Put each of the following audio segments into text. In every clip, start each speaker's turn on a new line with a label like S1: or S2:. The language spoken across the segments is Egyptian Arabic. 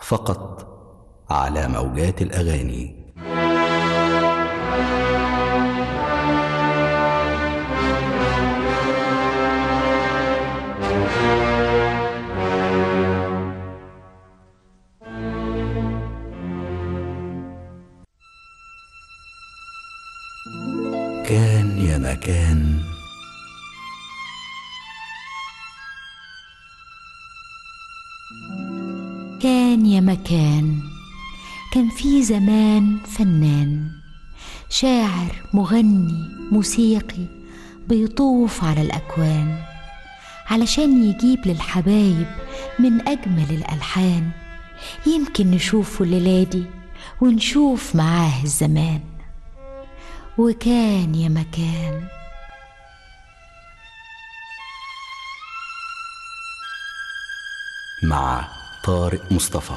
S1: فقط على موجات الاغاني كان يا مكان
S2: كان يا مكان كان في زمان فنان شاعر مغني موسيقي بيطوف على الأكوان علشان يجيب للحبايب من أجمل الألحان يمكن نشوفه الليلة دي ونشوف معاه الزمان وكان يا مكان
S1: مع طارق مصطفى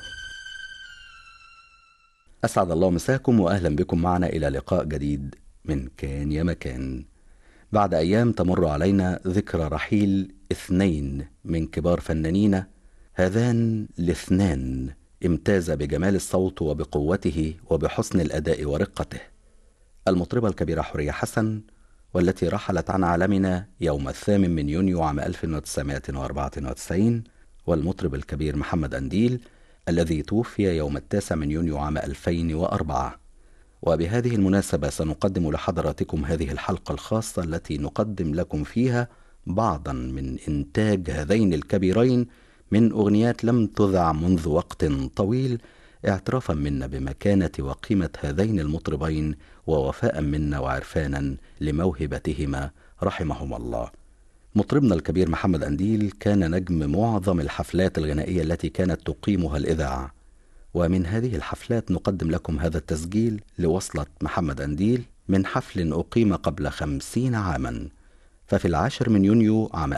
S1: أسعد الله مساكم وأهلا بكم معنا إلى لقاء جديد من كان يا مكان بعد أيام تمر علينا ذكرى رحيل اثنين من كبار فنانين هذان الاثنان امتاز بجمال الصوت وبقوته وبحسن الأداء ورقته المطربة الكبيرة حورية حسن والتي رحلت عن عالمنا يوم الثامن من يونيو عام 1994 والمطرب الكبير محمد أنديل الذي توفي يوم التاسع من يونيو عام 2004 وبهذه المناسبة سنقدم لحضراتكم هذه الحلقة الخاصة التي نقدم لكم فيها بعضا من إنتاج هذين الكبيرين من أغنيات لم تذع منذ وقت طويل اعترافا منا بمكانة وقيمة هذين المطربين ووفاء منا وعرفانا لموهبتهما رحمهما الله مطربنا الكبير محمد أنديل كان نجم معظم الحفلات الغنائية التي كانت تقيمها الإذاعة ومن هذه الحفلات نقدم لكم هذا التسجيل لوصلة محمد أنديل من حفل أقيم قبل خمسين عاما ففي العاشر من يونيو عام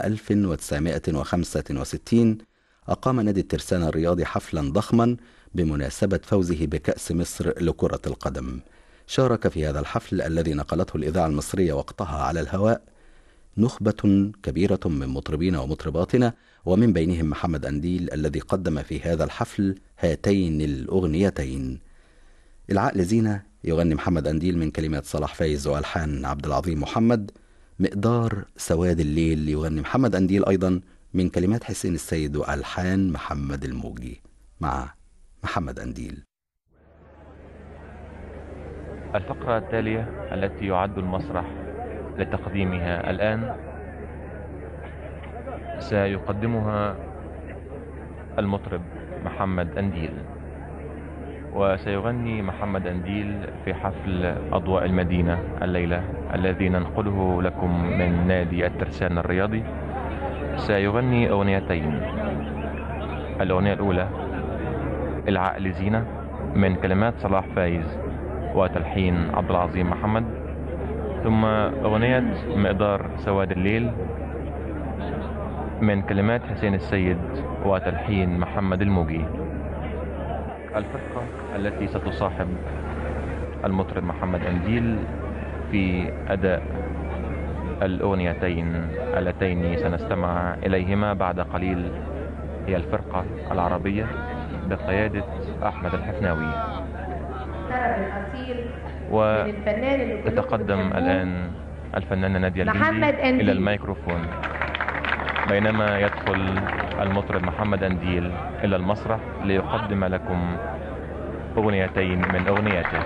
S1: 1965 أقام نادي الترسان الرياضي حفلا ضخما بمناسبة فوزه بكأس مصر لكرة القدم شارك في هذا الحفل الذي نقلته الإذاعة المصرية وقتها على الهواء نخبة كبيرة من مطربين ومطرباتنا ومن بينهم محمد أنديل الذي قدم في هذا الحفل هاتين الأغنيتين العقل زينة يغني محمد أنديل من كلمات صلاح فايز وألحان عبد العظيم محمد مقدار سواد الليل يغني محمد أنديل أيضا من كلمات حسين السيد وألحان محمد الموجي مع محمد أنديل
S3: الفقرة التالية التي يعد المسرح لتقديمها الآن سيقدمها المطرب محمد أنديل وسيغني محمد أنديل في حفل أضواء المدينة الليلة الذي ننقله لكم من نادي الترسان الرياضي سيغني أغنيتين الأغنية الأولى العقل زينة من كلمات صلاح فايز وتلحين عبد العظيم محمد ثم أغنية مقدار سواد الليل من كلمات حسين السيد وتلحين محمد الموجي الفرقة التي ستصاحب المطرب محمد أنديل في أداء الأغنيتين اللتين سنستمع إليهما بعد قليل هي الفرقة العربية بقيادة أحمد الحفناوي وتتقدم الآن الفنانة نادية الجندي إلى الميكروفون بينما يدخل المطرب محمد أنديل إلى المسرح ليقدم لكم أغنيتين من أغنياته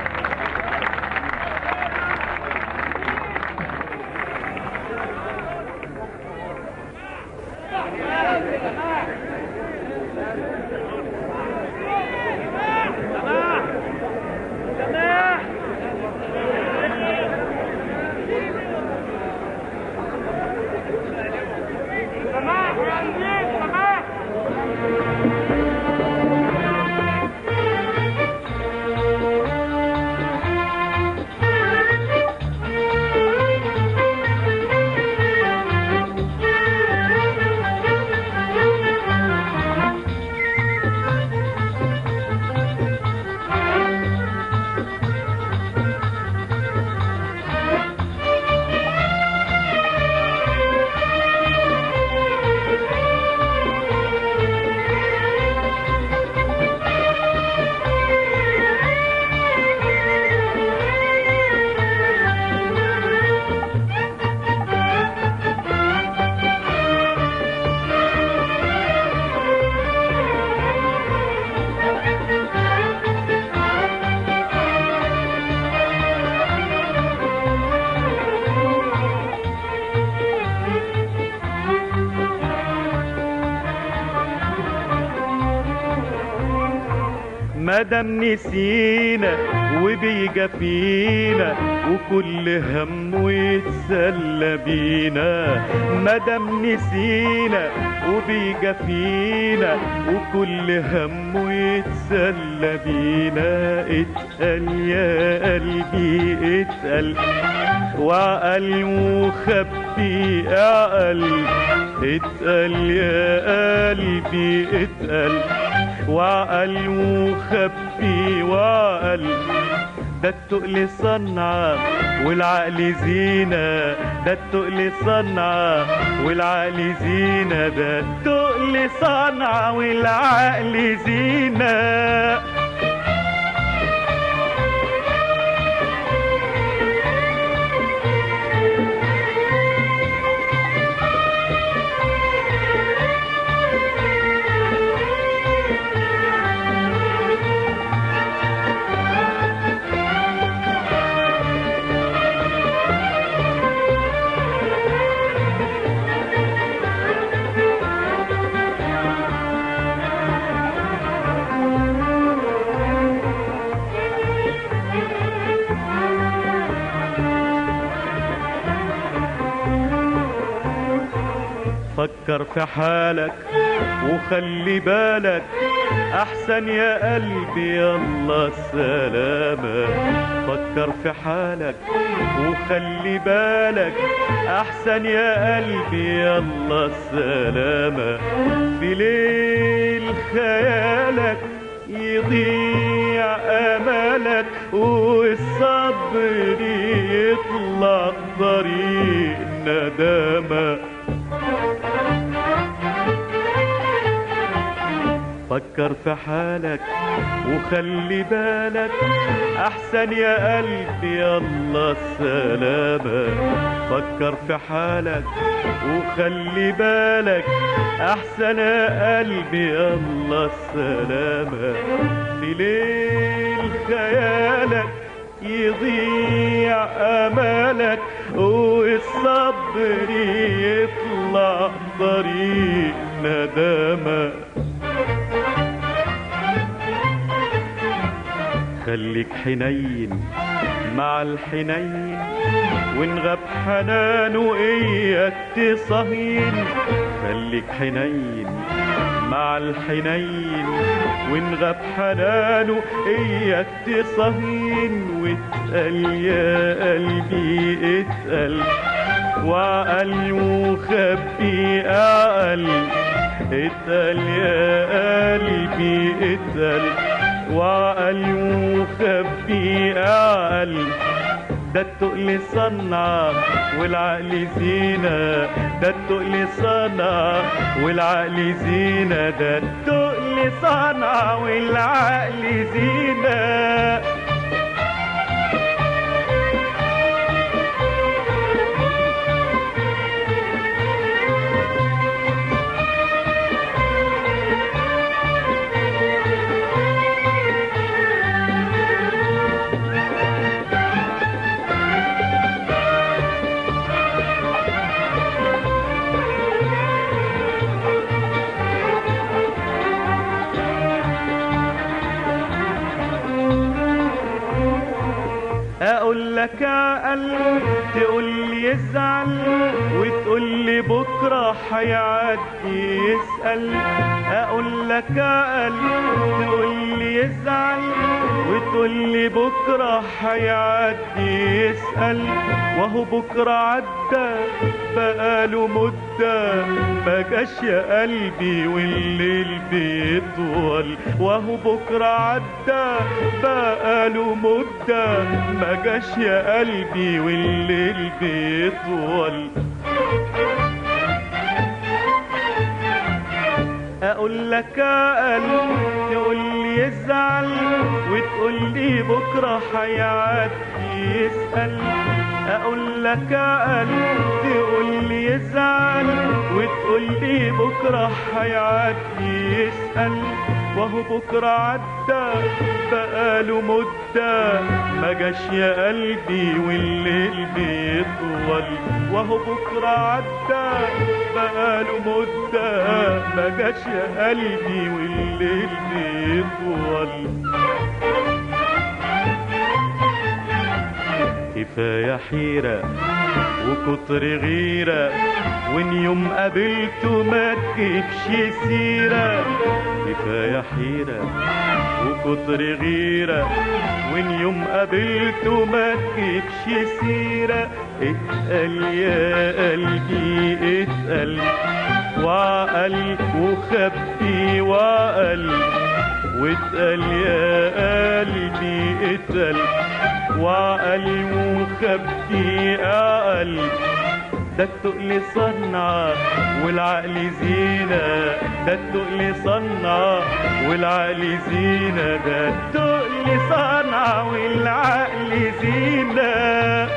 S4: مادام نسينا وبيجا فينا وكل هم يتسلى بينا مادام نسينا وبيجا فينا وكل هم يتسلى بينا اتقل يا قلبي اتقل وعقل وخبي اعقل اتقل يا قلبي اتقل وعقل وخبي وعقل ده التقل صنعة والعقل زينة ده التقل صنعة والعقل زينة ده التقل صنعة والعقل زينة فكر في حالك وخلي بالك احسن يا قلبي يلا السلامة فكر في حالك وخلي بالك احسن يا قلبي يلا السلامة في ليل خيالك يضيع املك والصبر يطلع طريق ندامه فكر في حالك وخلي بالك احسن يا قلبي يلا السلامة فكر في حالك وخلي بالك احسن يا قلبي يلا السلامة في ليل خيالك يضيع املك والصبر يطلع طريق ندامه خليك حنين مع الحنين وان غاب حنانه اياك تصهين خليك حنين مع الحنين وان غاب حنانه اياك تصهين واتقل يا قلبي اتقل وعقل وخبي اعقل اتقل يا قلبي اتقل وعقل وخبي اعقل ده التقل صنع والعقل زينة ده التقل صنع والعقل زينة ده التقل صنع والعقل زينة اقول لك عقل تقول لي يزعل وتقول لي بكره هيعدي يسال اقول لك عقل تقول لي يزعل وتقول لي بكره هيعدي يسال وهو بكره عدى بقاله مده ما جاش يا قلبي والليل بيطول وهو بكره عدى بقاله مده ما جاش يا قلبي والليل بيطول اقول لك قال تقول لي يزعل وتقول لي بكره هيعدي يسال اقول لك عقل تقول لي يزعل وتقول لي بكره هيعدي يسأل وهو بكره عدى بقاله مدة ما جاش يا قلبي والليل بيطول وهو بكره عدى بقاله مدة ما جاش يا قلبي والليل بيطول كفاية حيرة وكتر غيرة وان يوم قابلته ما تجيبش سيرة كفاية حيرة وكتر غيرة وان يوم قابلته ما تجيبش سيرة اتقل يا قلبي اتقل وعقل وخبي وعقل واتقل يا قلبي اتقل وعقل وخبي اقل ده التقل صنعة والعقل زينة ده التقل صنعة والعقل زينة ده التقل صنعة والعقل زينة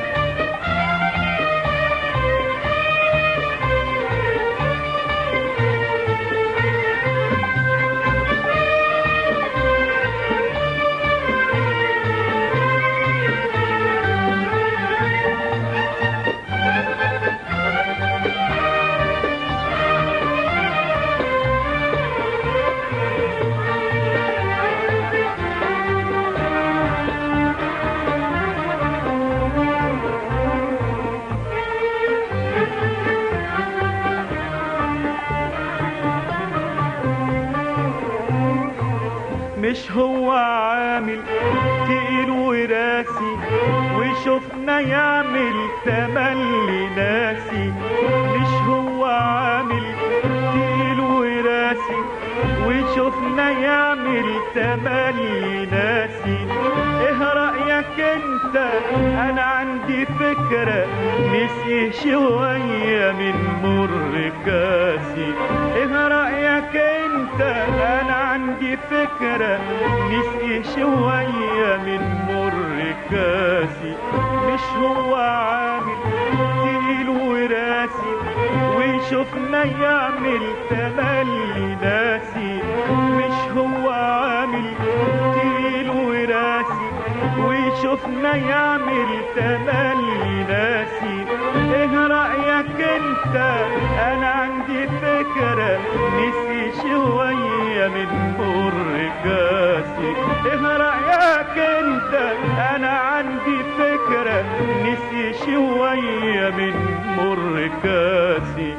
S4: مش هو عامل تقيل وراسي وشفنا يعمل تملي ناسي مش هو عامل تقيل وراسي وشفنا يعمل تملي ناسي ايه رأيك انت انا عندي فكرة نسي شوية من مر كاسي ايه رأيك انت انا عندي فكرة نسي شوية من مر كاسي مش هو عامل تقيل وراسي وشفنا يعمل تملي ناسي مش هو عامل تقيل وراسي وشفنا يعمل تملي ناسي ايه رأيك انت انا عندي فكرة نسي شوية من مر كاسي ايه رأيك انت انا عندي فكرة نسي شوية من مر كاسي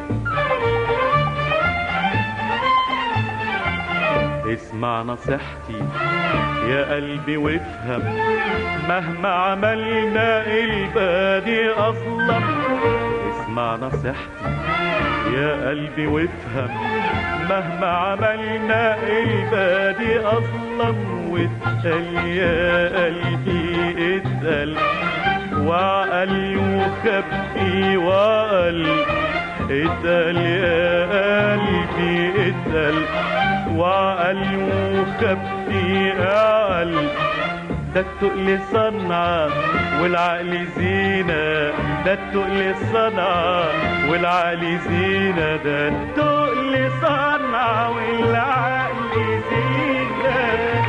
S4: اسمع نصيحتي يا قلبي وافهم مهما عملنا البادي اصلا اسمع نصيحتي يا قلبي وافهم مهما عملنا البادي اصلا واتقل يا قلبي اتقل وعقل وخبي وقل اتقل يا قلبي اتقل وعقل وخبي اقل ده التقل صنعة والعقل زينة ده التقل صنعة والعقل زينة ده التقل صنعة والعقل زينة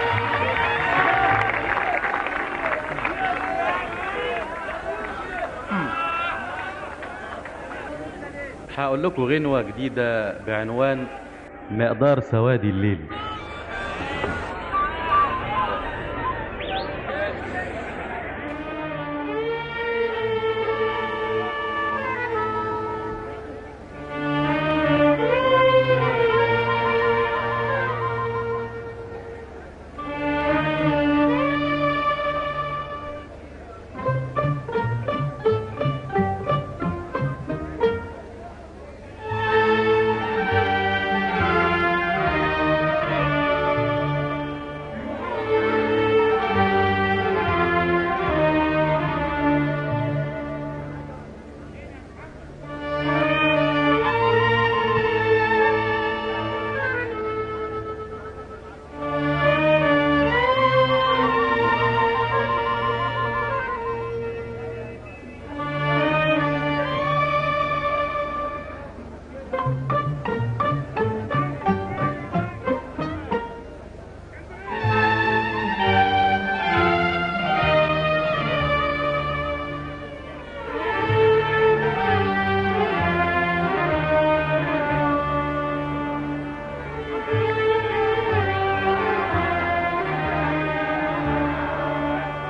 S5: هقول لكم غنوة جديدة بعنوان مقدار سواد الليل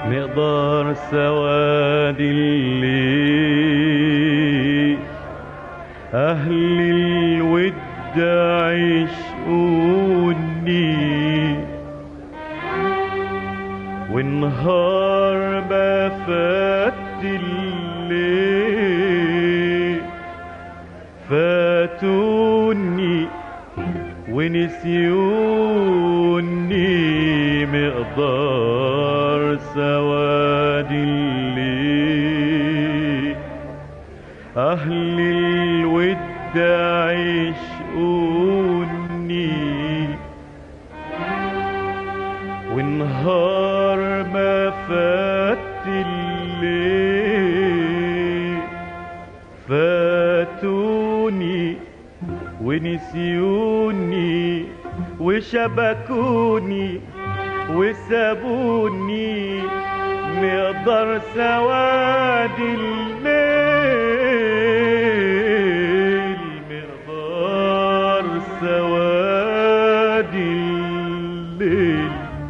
S4: مقدار سواد الليل أهل الود عشقوني والنهار ما فات الليل فاتوني ونسيوني مقدار سواد الليل أهل الود عشقوني والنهار ما فات الليل فاتوني ونسيوني وشبكوني وسابوني مقدار سواد الليل مقدار سواد الليل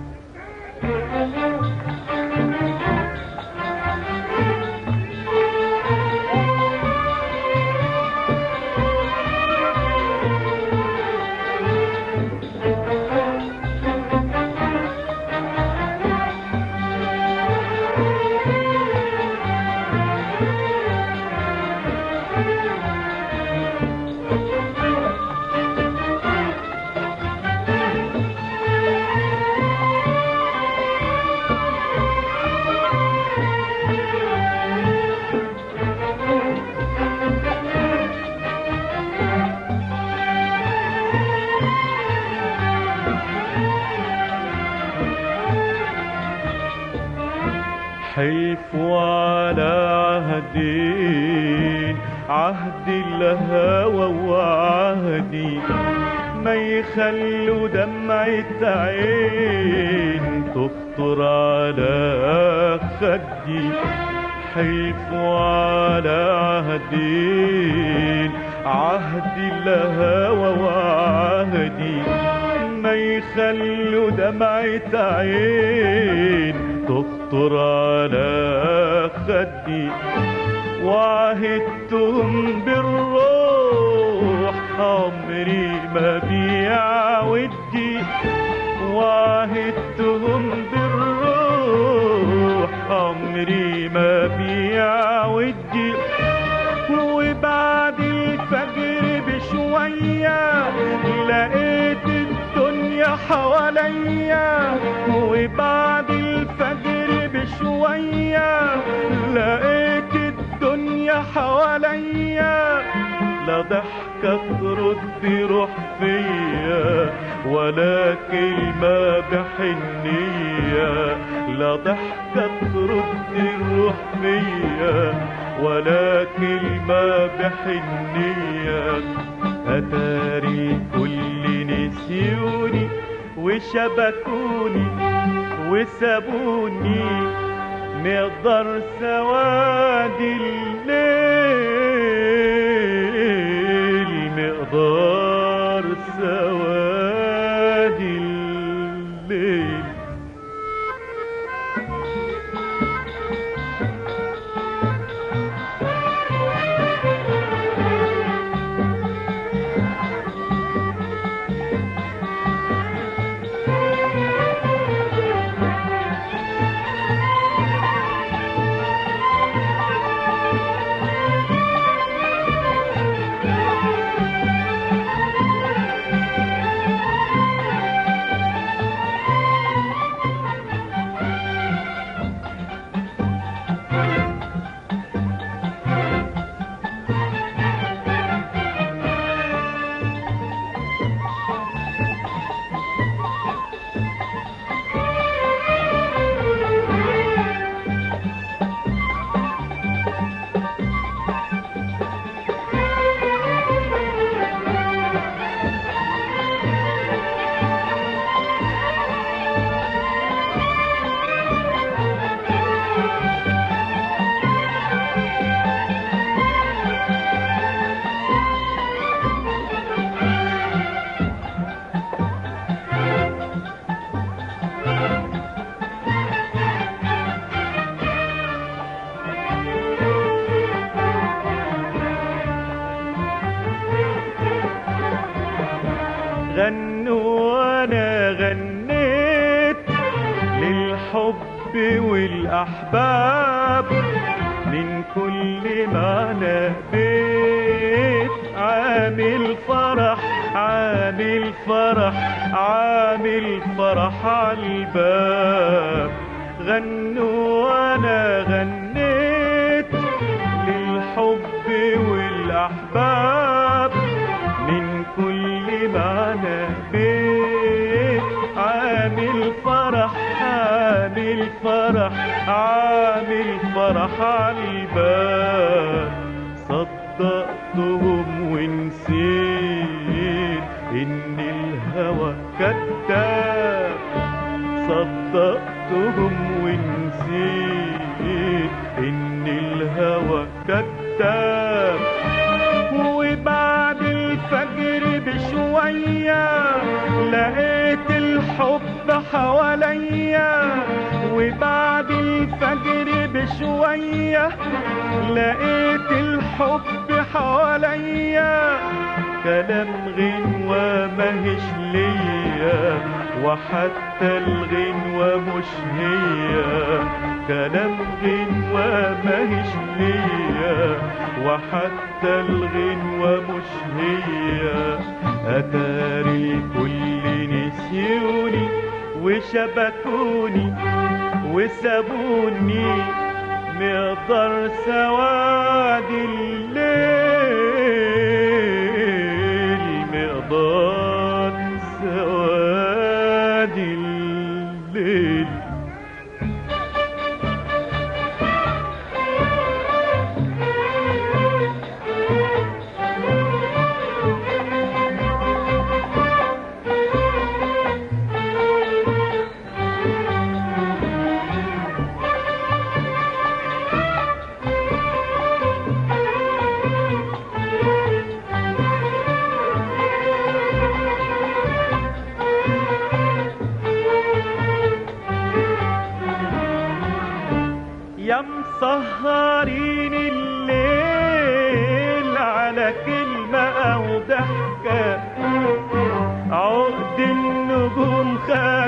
S4: حلفوا على عهدين عهد الهوى وعهدي ما يخلوا دمعة عين تخطر على خدي حلفوا على عهدين عهد الهوى وعهدي ما يخلوا دمعة عين تخطر على خدي وعهدتهم بالروح عمري ما بيع ودي وعهدتهم بالروح عمري ما بيع ودي وبعد الفجر بشوية لقيت الدنيا حواليا وبعد الفجر بشوية لقيت الدنيا حواليا لا ضحكة ترد روح فيا ولا كلمة بحنية لا ضحكة ترد روح فيا ولا كلمة بحنية أتاري كل نسيوني وشبكوني وسابوني مقدار سواد الليل مقدار سواد الليل غنيت للحب والأحباب من كل معنى بيت عامل فرح عامل فرح عامل فرح عالباب غنوا وانا غنيت للحب والأحباب من كل معنى بيت عامل فرح عامل فرح عامل فرح عالباب صدقتهم ونسيت ان الهوى كذاب صدقتهم ونسيت ان الهوى كذاب وبعد الفجر بشوية لقيت الحب حواليا وبعد الفجر بشوية لقيت الحب حواليا كلام غنوة ماهيش ليا وحتى الغنوة مش هي كلام غنوة ماهيش ليا وحتى الغنوة مش هي أتاري كل نسيوني وشبكوني وسابوني مقدر سواد الليل مقدار سواد الليل يا مسهرين الليل على كلمة أو ضحكة عقد النجوم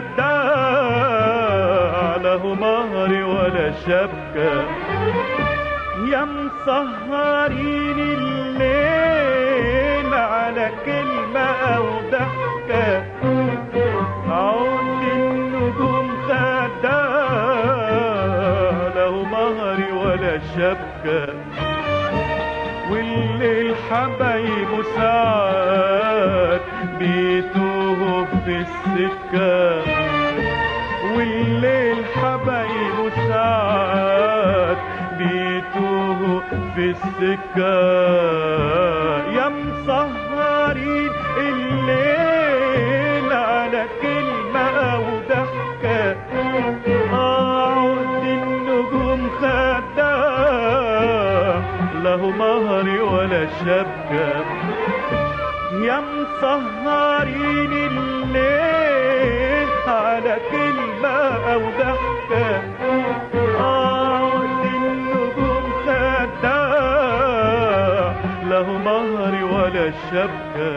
S4: خداع له مهر ولا شبكة يا مسهرين الليل على كلمة أو ضحكة عقد النجوم خداع له مهر ولا شبكة والليل حبايبه ساعات بيتوه في السكة والليل حبايبه ساعات بيتوه في السكة يا مسهرين الليل على كلمة أو ضحكة عود النجوم خداع له مهر ولا شبكة يا مسهرين الليل على كلمة أو ضحكة عود النجوم خداع له مهر ولا شبكة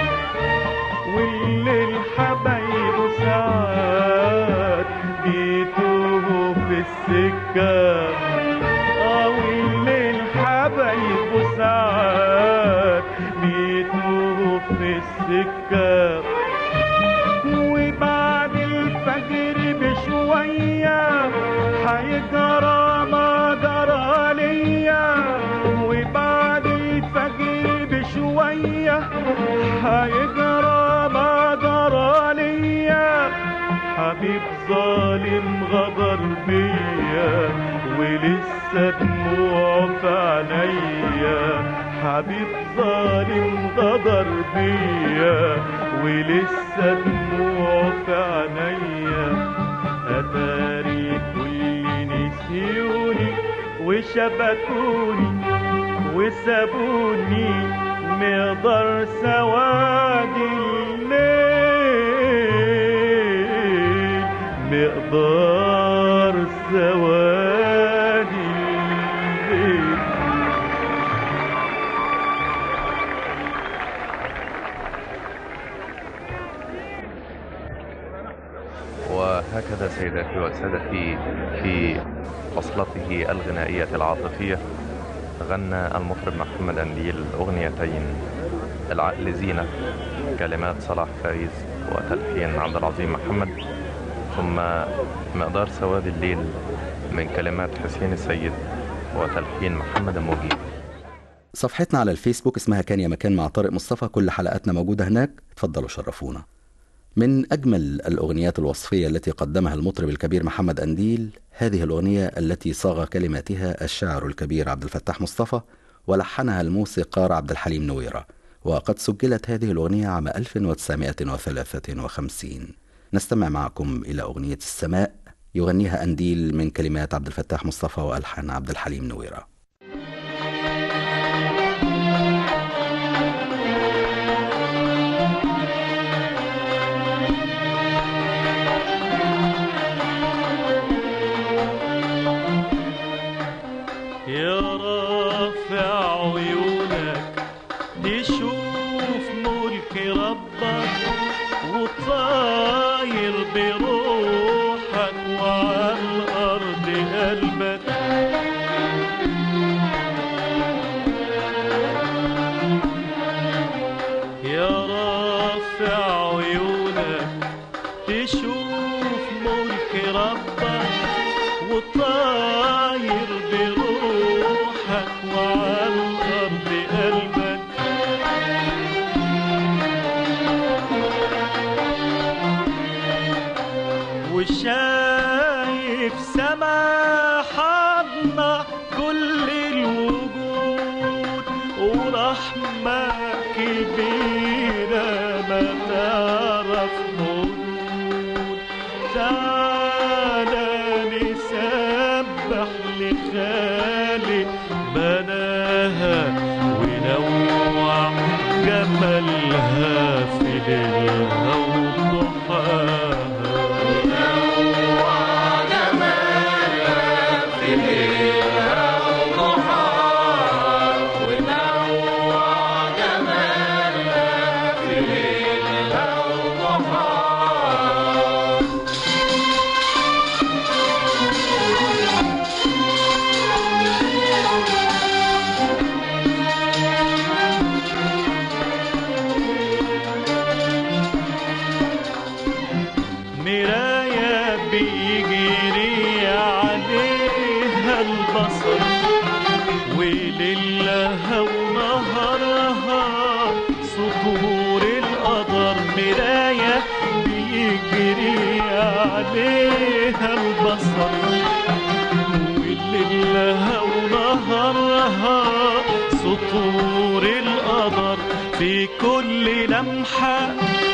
S4: والليل حبايبه ساعات بيتوهوا في السكة اه والليل حبايبه ساعات بيتوهوا في السكة وبعد الفجر بشوية هيجرى ما جرى ليا وبعد الفجر بشوية هيجرى ما جرى ليا حبيب ظالم غدر بيا ولسه دموعه في عينيا حبيب ظالم غدر بيا ولسه دموعه في عينيا أتاري كل نسيوني وشبكوني وسابوني مقدار سواد الليل مقدار سواد الليل
S3: وهكذا سيداتي وسادتي في فصلته الغنائية العاطفية غنى المطرب محمد أنديل أغنيتين العقل زينة كلمات صلاح فايز وتلحين عبد العظيم محمد ثم مقدار سواد الليل من كلمات حسين السيد وتلحين محمد المجيب
S1: صفحتنا على الفيسبوك اسمها كان يا مكان مع طارق مصطفى كل حلقاتنا موجودة هناك اتفضلوا شرفونا من أجمل الأغنيات الوصفية التي قدمها المطرب الكبير محمد أنديل هذه الأغنية التي صاغ كلماتها الشاعر الكبير عبد الفتاح مصطفى ولحنها الموسيقار عبد الحليم نويرة وقد سجلت هذه الأغنية عام 1953 نستمع معكم إلى أغنية السماء يغنيها أنديل من كلمات عبد الفتاح مصطفى وألحان عبد الحليم نويره
S4: يا رافع عيونك تشوف ملك ربك وطاير بروحك وعلى الأرض قلبك يا رافع عيونك تشوف ملك ربك وطاير بروحك وعلى الأرض قلبك وشايف سما حضنا كل الوجود ورحمة كبيرة ما تعرف حدود تعالى نسبح لخالق بناها ونوع جمالها في ليلها وضحاها مراية بيجري عليها البصر وليلها ونهارها سطور القدر مراية بيجري عليها البصر وليلها ونهارها سطور القدر في كل لمحة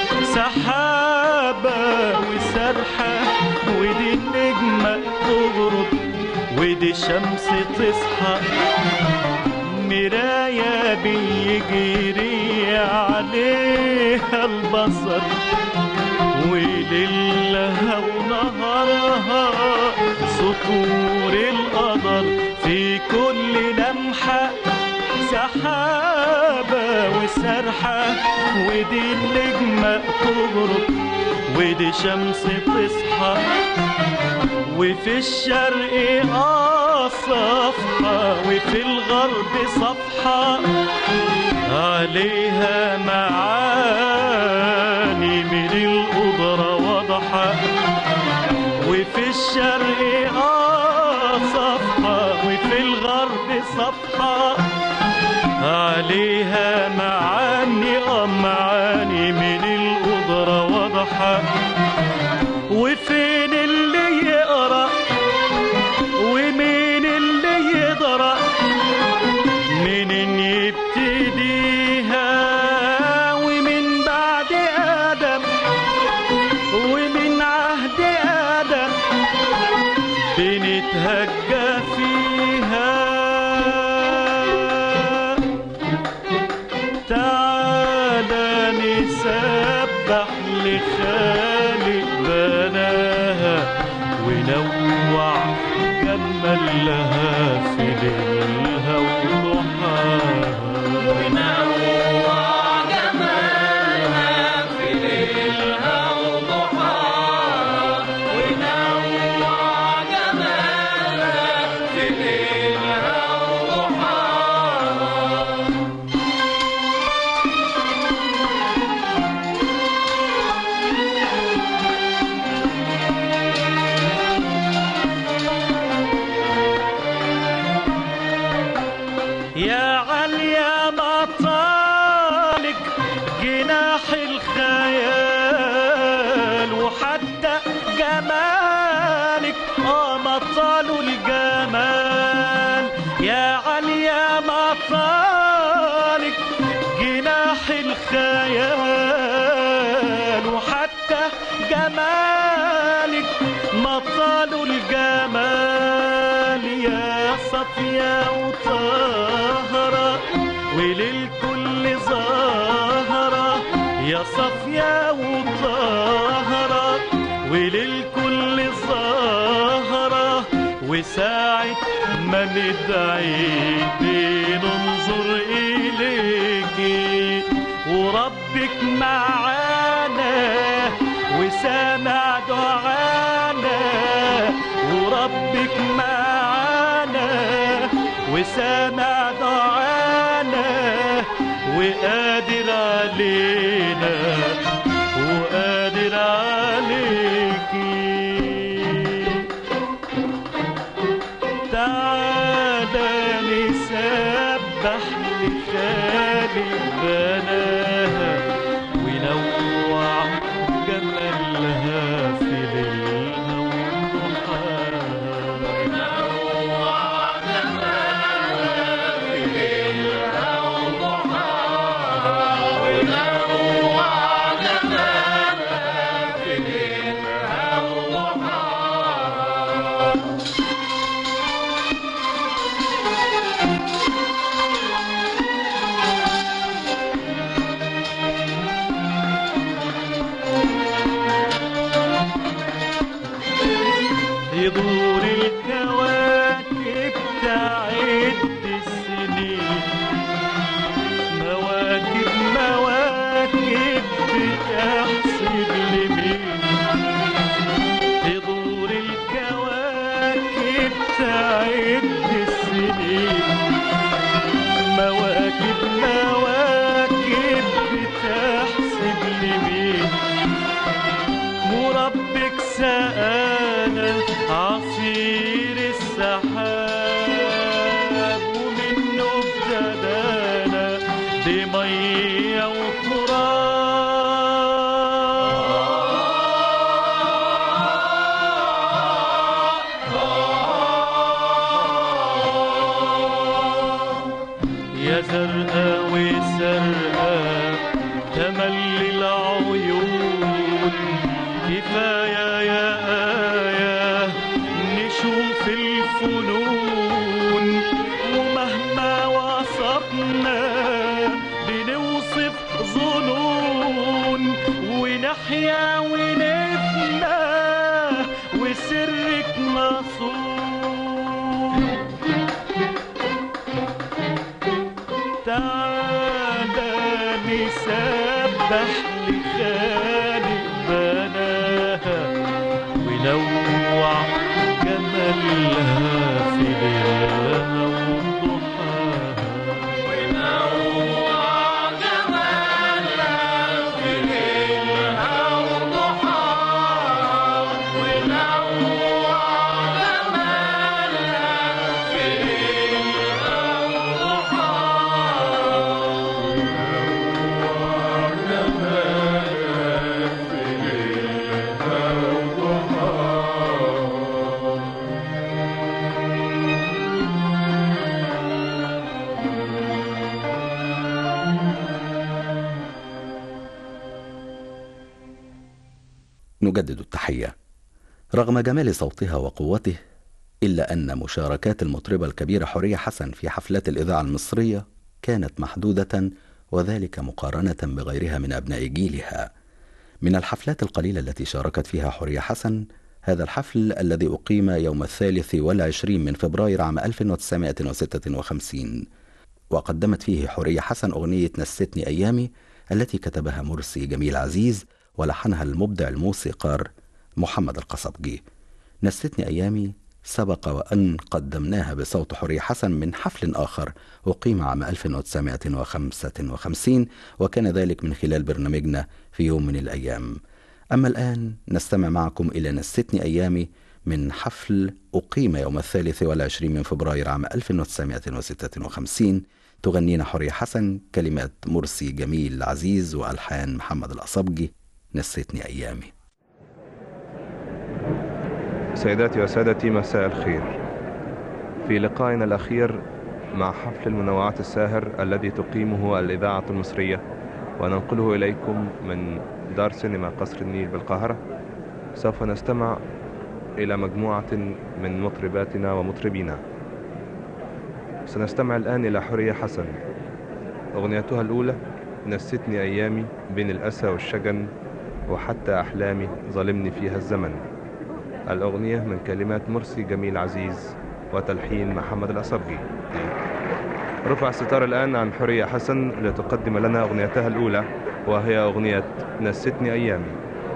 S4: سحابة وسرحة ودي النجمة تغرب ودي الشمس تصحى مراية بيجري عليها البصر وليلها ونهارها سطور القدر في كل لمحة سحابة وسرحة ودي النجمة تغرب ودي شمس تصحى وفي الشرق اه صفحة وفي الغرب صفحة عليها معاني من القدرة واضحة وفي الشرق اه صفحة وفي الغرب صفحة عليها معاني اه معاني من القدرة واضحة وفين اللي يقرأ ومين اللي يدرى منين يبتديها ومن بعد آدم ومن عهد آدم بنتهجى فيها تعالى نسبح لخالق بناها ونوع جمالها في ليلها وضحاها ونوع جمالها في ليلها وضحاها وحتى جمالك اه مطال الجمال يا عليا مطالك جناح الخيال وحتى جمالك مطال الجمال يا صفية وطهرة وللكل ظاهرة يا صفية وطهرة وللكل ظاهرة وساعة ما ندعي بننظر إليكي وربك معانا وسامع دعانا وربك معانا وسامع دعانا وقادر علينا وقادر عليكي تعالى نسبح لخالق بناها ونوع جمالها في ليلها وضحاها يدور الكواكب تعد السنين مواكب مواكب بتحسب لمين تدور الكواكب تعد السنين مواكب مواكب بتحسب لمين وربك سقانا عصير السحاب ومنه ابتدانا بمية وتراب يا زرقاء وسرقاء تملي العيون كفاية يا آية نشوف الفنون ومهما وصفنا بنوصف ظنون ونحيا ونفنى وسرك مصون تعالى نسبح لخالق بناها ونوع جمالها في ليلها وضحاها
S1: نجدد التحية رغم جمال صوتها وقوته إلا أن مشاركات المطربة الكبيرة حورية حسن في حفلات الإذاعة المصرية كانت محدودة وذلك مقارنة بغيرها من أبناء جيلها من الحفلات القليلة التي شاركت فيها حورية حسن هذا الحفل الذي أقيم يوم الثالث والعشرين من فبراير عام 1956 وقدمت فيه حورية حسن أغنية نستني أيامي التي كتبها مرسي جميل عزيز ولحنها المبدع الموسيقار محمد القصبجي نستني أيامي سبق وأن قدمناها بصوت حورية حسن من حفل آخر أقيم عام 1955 وكان ذلك من خلال برنامجنا في يوم من الأيام أما الآن نستمع معكم إلى نستني أيامي من حفل أقيم يوم الثالث والعشرين من فبراير عام 1956 تغنينا حورية حسن كلمات مرسي جميل عزيز وألحان محمد الأصبجي نسيتني أيامي
S6: سيداتي وسادتي مساء الخير في لقائنا الأخير مع حفل المنوعات الساهر الذي تقيمه الإذاعة المصرية وننقله إليكم من دار سينما قصر النيل بالقاهرة سوف نستمع إلى مجموعة من مطرباتنا ومطربينا سنستمع الآن إلى حورية حسن أغنيتها الأولى نستني أيامي بين الأسى والشجن وحتى أحلامي ظلمني فيها الزمن الأغنية من كلمات مرسي جميل عزيز وتلحين محمد الأصبجي رفع الستار الآن عن حورية حسن لتقدم لنا أغنيتها الأولى وهي أغنية نستني أيامي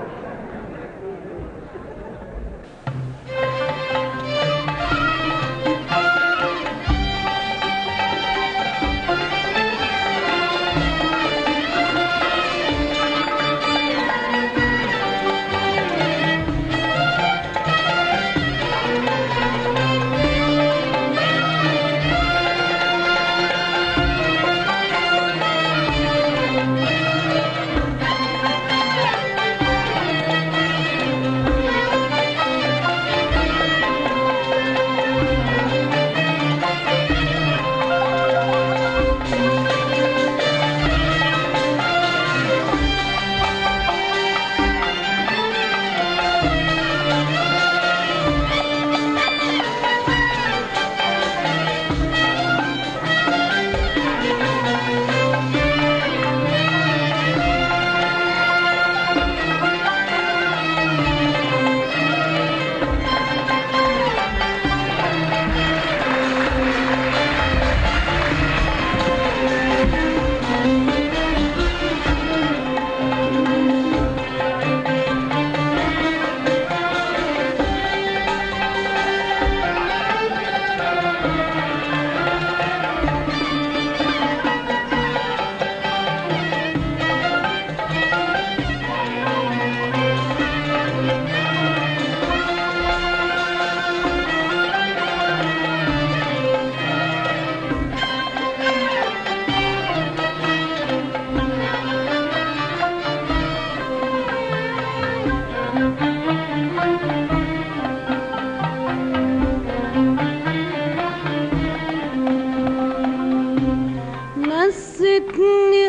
S7: نستني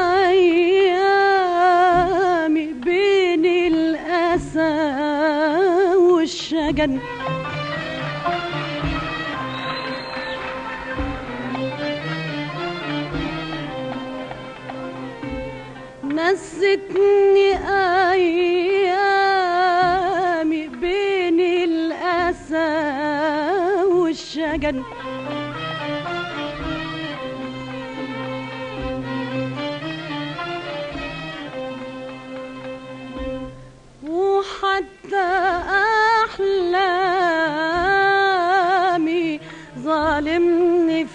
S7: أيامي بين الأسى والشجن نستني أيامي بين الأسى والشجن وحتى أحلامي ظالمني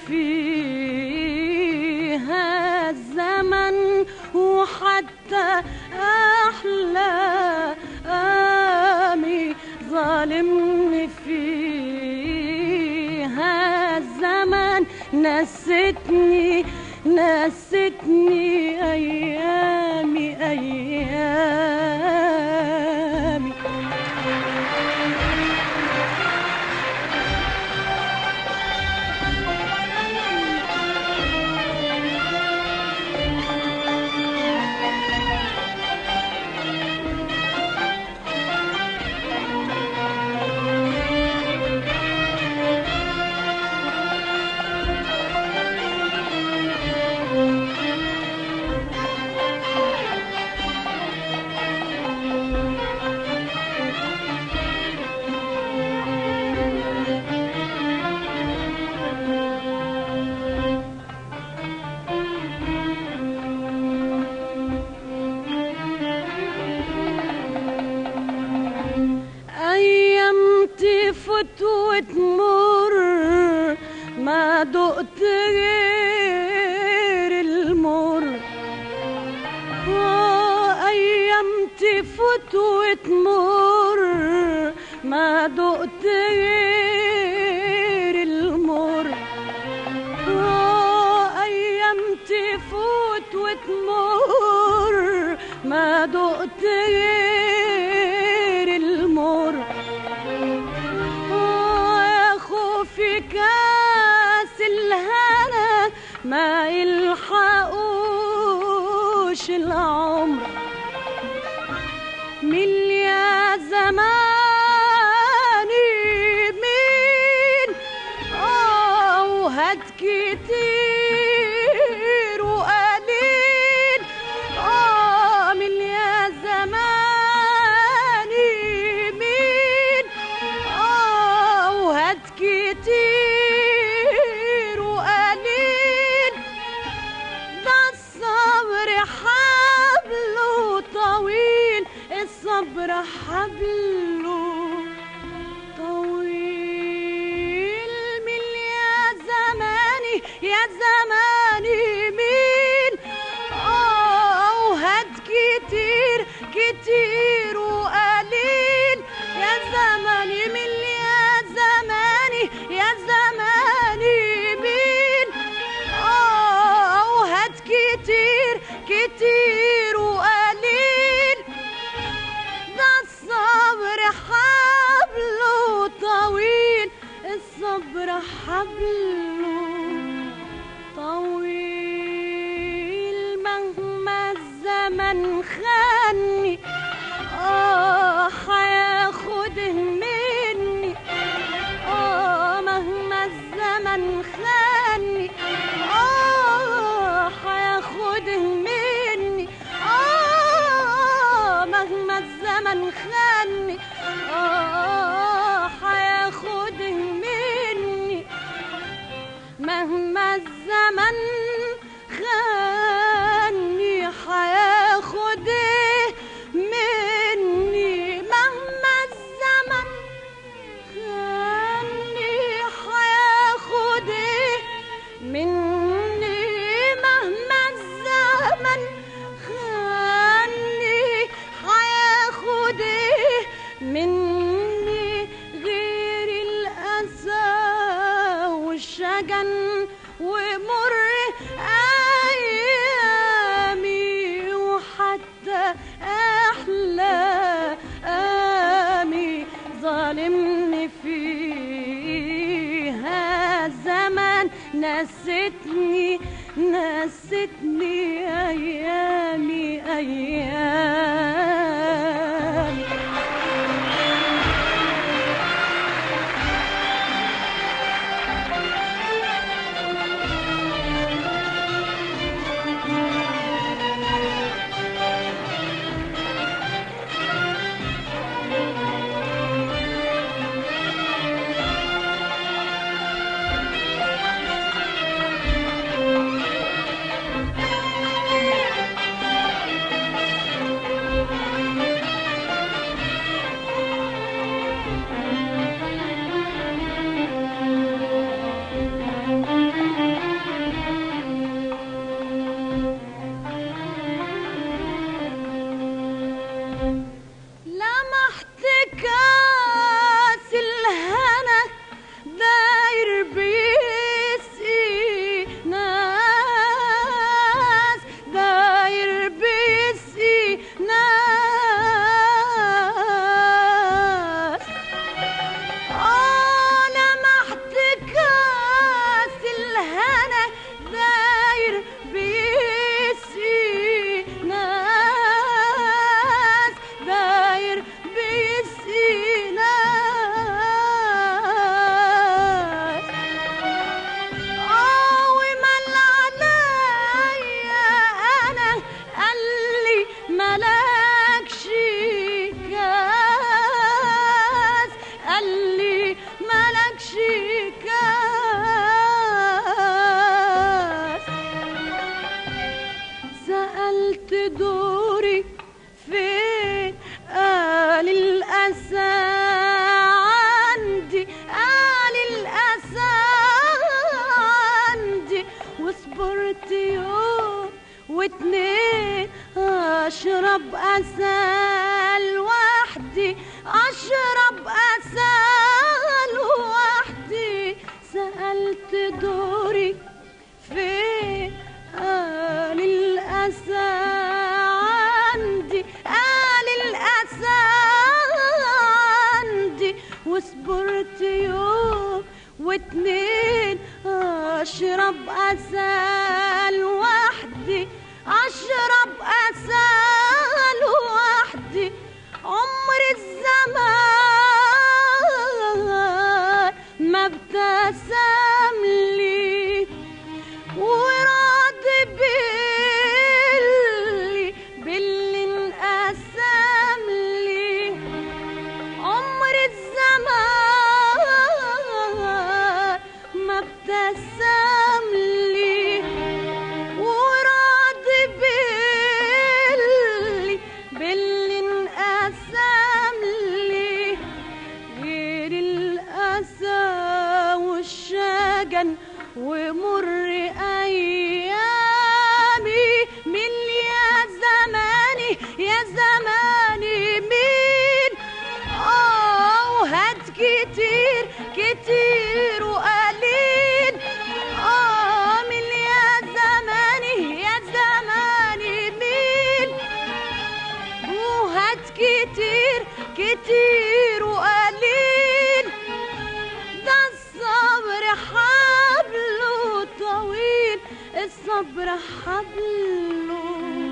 S7: فيها الزمن وحتى أحلامي ظالمني فيها الزمن نستني نستني أيامي أيامي أيام تفوت وتمر ما دقت غير المر آه، أيام تفوت وتمر ما دقت غير المر آه، أيام تفوت وتمر ما دقت غير المر حبله طويل مهما الزمن خاني آه هياخده مني آه مهما الزمن خاني آه هياخده مني آه مهما الزمن خاني آه هياخده مني مهما الزمن خاني هياخد إيه مني مهما الزمن خاني هياخد إيه مني مهما الزمن خاني هياخد إيه مني غير الأسى والشجن ومر أيامي وحتى أحلى آمي ظالمني فيها الزمن نستني نستني أيامي أيامي لمحت كاس الهنا داير بيسقي ناس داير بيسقي ناس آه لمحت كاس الهنا داير بيسقي ناس داير بيسقي ناس آه ومن عليا أنا قال لي ملاكش كاس قال لي ملاكش كاس سألت دوري فين قال الأسى عندي قال الأسى عندي وصبرت يوم واتنين أشرب أسى لوحدي أشرب أسى لوحدي سألت دوري فين قال الأسى عندي قال الأسى عندي وصبرت يوم واتنين أشرب أسى لوحدي أشرب أسى لوحدي عمر الزمان ما ابتسم لي وراضي باللي باللي انقسم لي عمر الزمان ما ابتسم لي وراضي باللي باللي انقسم لي غير الأسى والشجن ومر أيامي من يا زماني يا زماني مين آه وهات كتير كتير وقليل آه من يا زماني يا زماني مين وهات كتير كتير وقليل ده الصبر الصبر حبله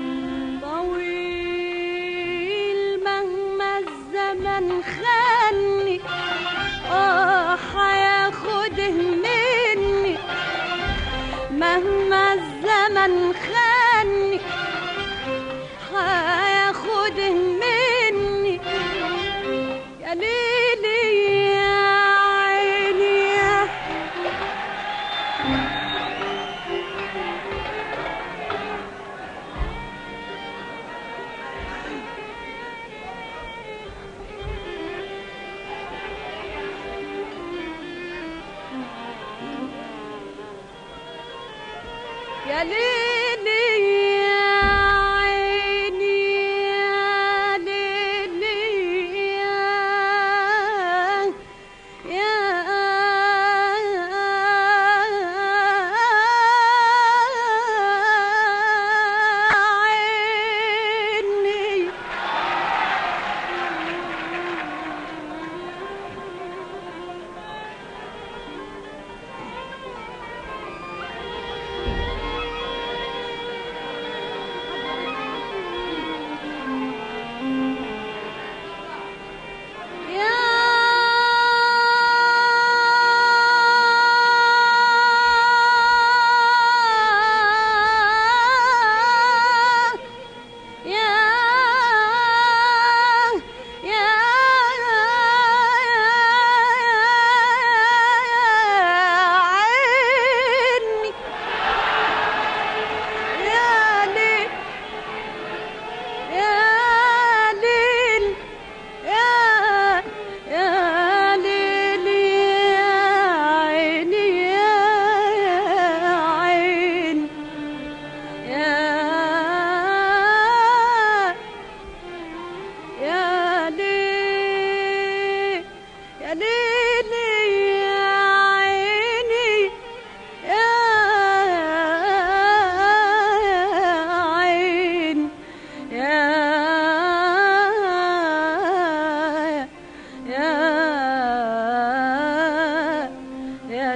S7: طويل مهما الزمن خاني اه هياخده مني مهما الزمن خاني هياخده مني يا ليلي يا عيني يا يا ليلي يا عيني يا ليلي يا يا عيني يا ليل يا يا ليلي يا عيني يا عين يا يا ليل يا ليلي يا عيني يا عين يا يا يا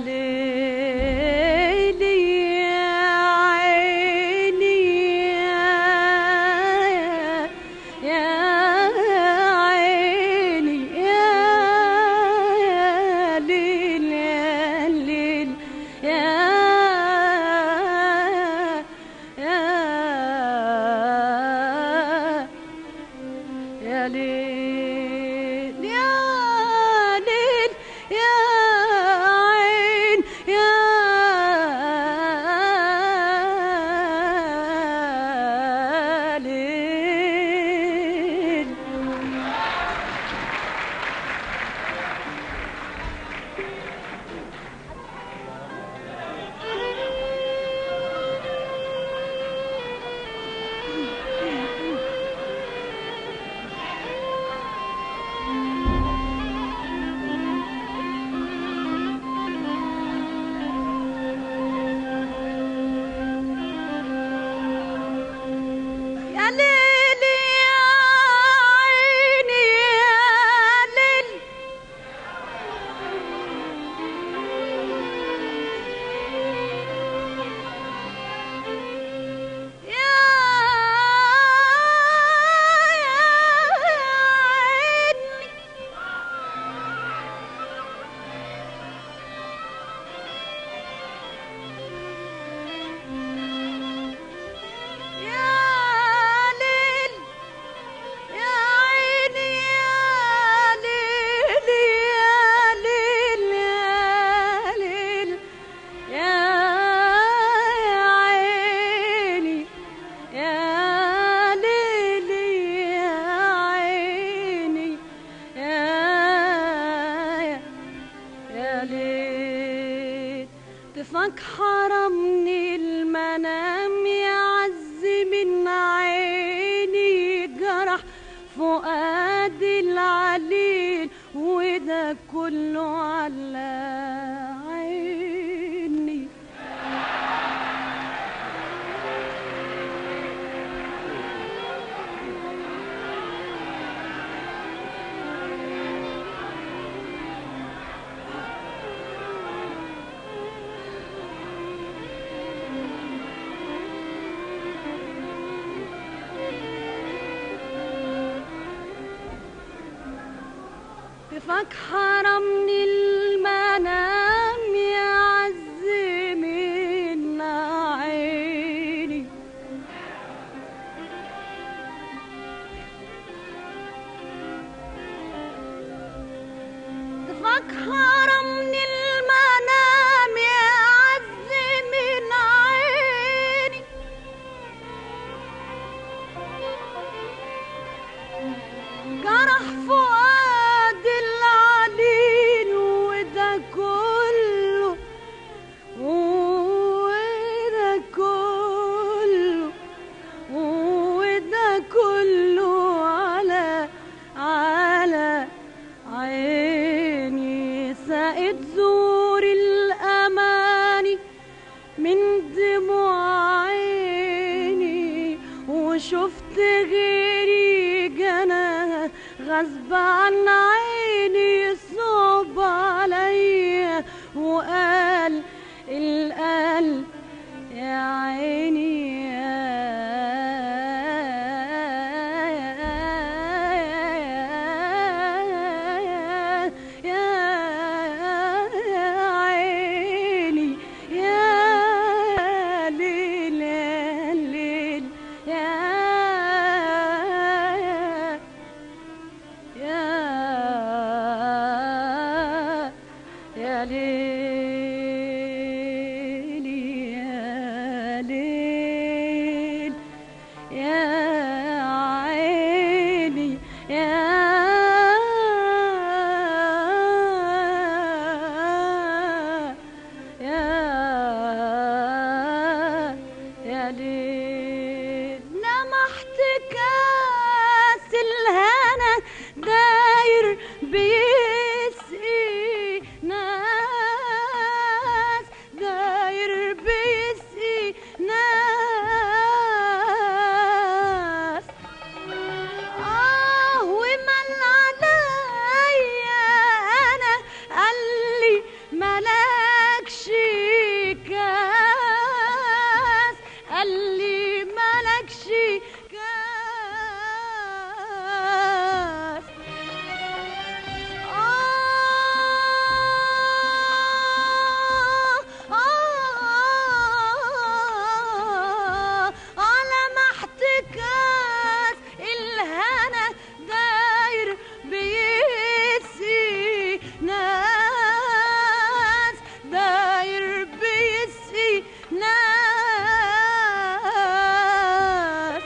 S7: ليلي يا عيني يا يا عيني يا ليل يا ليل يا يا يا ليل يا ليل يا عين يا ليل يا ليلي يا عيني يا ليل يا عيني يا ليل يا عيني يا ليل يا ليل يا ليل يا عيني يا ليل يا عيني يا يا ليل طفك حرمني المنام يا عز من عيني جرح فؤادي العليل وده كله على عيني كيفك حرمني المنام يا عز من عيني كيفك حرمني المنام يا عز من عيني جرح فؤاد العليل وده كله وده كله وده كله على على عيني سقت زور الأماني من دموع عيني وشفت غيري جنى غصب عن عيني صعب عليا وقال القلب يا عيني يا عيني يا ليل يا ليل يا يا يا ليل يا ليل يا عيني يا يا يا ليل لمحت كاس الهنا داير بيسقي ناس داير بيسقي ناس آه ومن عليا أنا قال لي ملكش كاس قال لي ملكش كاس آه آه على محتكاس الهنا داير بيسقي ناس داير بيسقي ناس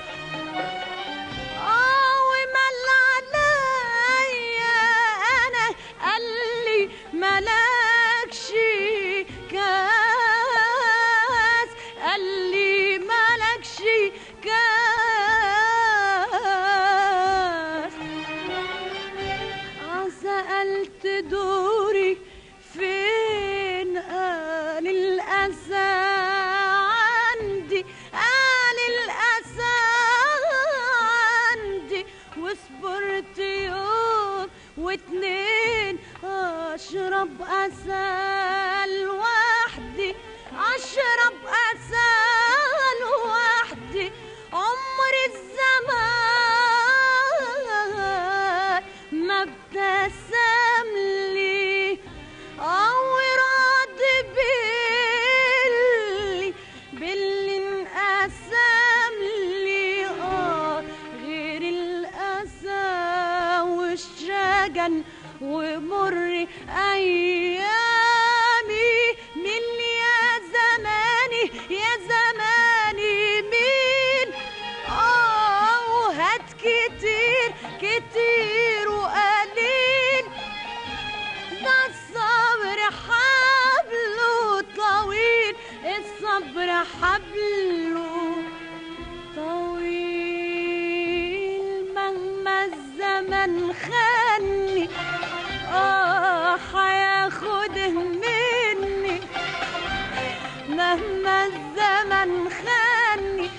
S7: آه ومل عليا أنا قال لي ملكش كاس قال لي ملكش كاس آه سألت دوري فين قال الأسى عندي قال الأسى عندي وصبرت يوم واتنين أشرب أسى لوحدي أشرب أسى لوحدي عمر الزمان ما ابتسم لي أو راضي باللي باللي انقسم لي آه غير الأسى والشجن ومر أيامي من يا زماني يا زماني مين آه وهات كتير كتير وقليل ده الصبر حبله طويل الصبر حبله طويل مهما الزمن خاني اه هياخده مني مهما الزمن خاني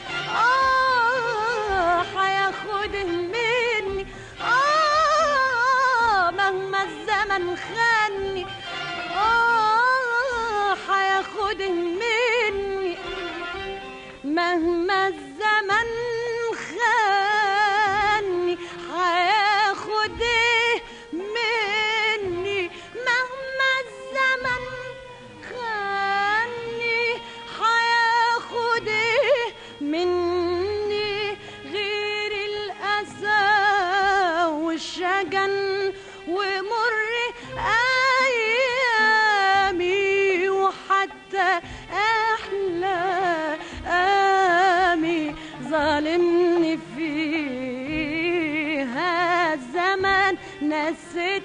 S7: اه هياخده مني اه مهما الزمن خاني اه هياخده مني مهما الزمن خاني هياخد إيه مني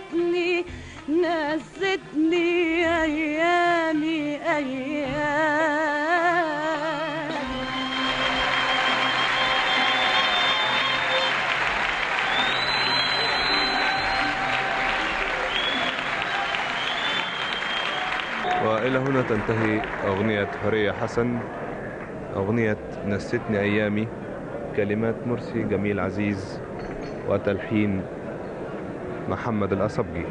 S7: نستني نستني أيامي أيام
S6: وإلى هنا تنتهي أغنية حورية حسن أغنية نستني أيامي كلمات مرسي جميل عزيز وتلحين محمد الأصبجي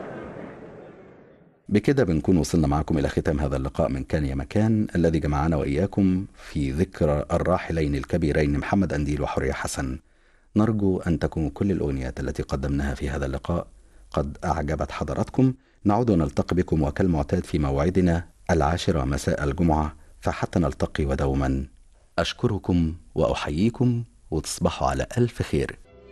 S1: بكده بنكون وصلنا معكم إلى ختام هذا اللقاء من كان يا مكان الذي جمعنا وإياكم في ذكرى الراحلين الكبيرين محمد أنديل وحورية حسن نرجو أن تكون كل الأغنيات التي قدمناها في هذا اللقاء قد أعجبت حضراتكم نعود ونلتقي بكم وكالمعتاد في موعدنا العاشرة مساء الجمعة فحتى نلتقي ودوما أشكركم وأحييكم وتصبحوا على ألف خير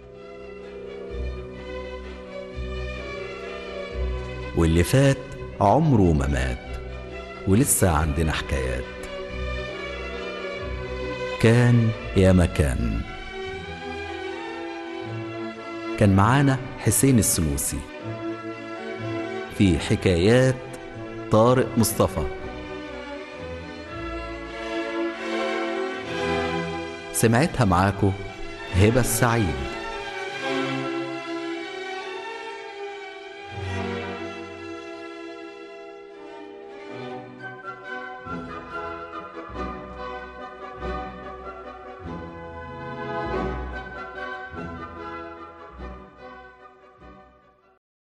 S1: واللي فات عمره ما مات ولسه عندنا حكايات كان يا مكان كان معانا حسين السنوسي في حكايات طارق مصطفى سمعتها معاكو هبة السعيد